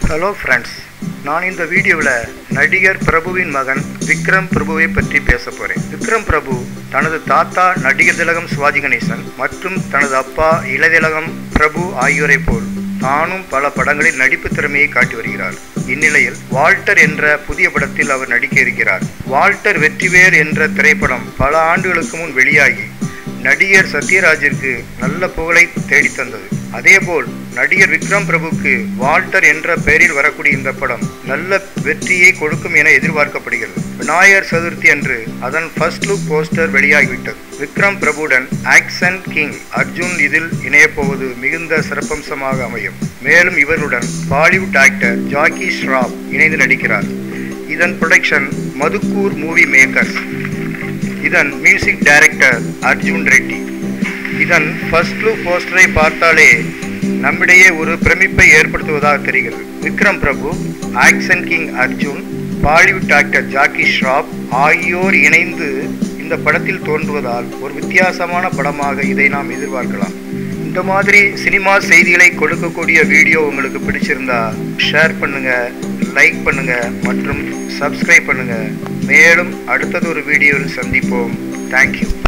hello friends நான் இந்த வீடியோவில் நடிகர் பிரபுவின் மகன் விக்ரம் பிரபுவை பற்றி பேச போகிறேன் விக்ரம் பிரபு தனது தாத்தா நடிகர் திலகம் சிவாஜி கணேசன் மற்றும் தனது அப்பா இளதிலகம் பிரபு ஆகியோரைப் போல் தானும் பல படங்களில் நடிப்பு திறமையை காட்டி வருகிறார் இந்நிலையில் வால்டர் என்ற புதிய படத்தில் அவர் நடிக்க இருக்கிறார் வால்டர் வெற்றிவேர் என்ற திரைப்படம் பல ஆண்டுகளுக்கு முன் வெளியாகி நடிகர் சத்யராஜிற்கு நல்ல புகழை தேடித் தந்தது அதேபோல் நடிகர் விக்ரம் பிரபுக்கு வால்டர் என்ற பெயரில் வரக்கூடிய இந்த படம் நல்ல வெற்றியை கொடுக்கும் என எதிர்பார்க்கப்படுகிறது விநாயகர் சதுர்த்தி அன்று அதன் ஃபர்ஸ்ட் லுக் போஸ்டர் வெளியாகிவிட்டது விக்ரம் பிரபுடன் ஆக்சன் கிங் அர்ஜுன் இதில் இணையப்போவது மிகுந்த சிறப்பம்சமாக அமையும் மேலும் இவருடன் பாலிவுட் ஆக்டர் ஜாக்கி ஷ்ராப் இணைந்து நடிக்கிறார் இதன் ப்ரொடக்ஷன் மதுக்கூர் மூவி மேக்கர்ஸ் இதன் மியூசிக் டைரக்டர் அர்ஜுன் ரெட்டி இதன் ஃபர்ஸ்ட் லுக் போஸ்டரை பார்த்தாலே நம்மிடையே ஒரு பிரமிப்பை ஏற்படுத்துவதாக தெரிகிறது Vikram Prabhu action king Arjun Bollywood actor Jackie Shroff ஆகியோர் இணைந்து இந்த படத்தில் தோன்றுவதால் ஒரு வித்தியாசமான படமாக இதை நாம் எதிர்பார்க்கலாம் இந்த மாதிரி சினிமா செய்திகளை கொடுக்கக்கூடிய வீடியோ உங்களுக்கு பிடிச்சிருந்தா ஷேர் பண்ணுங்க லைக் பண்ணுங்க மற்றும் சப்ஸ்கிரைப் பண்ணுங்க மேலும் அடுத்தது ஒரு வீடியோவில் சந்திப்போம் தேங்க்யூ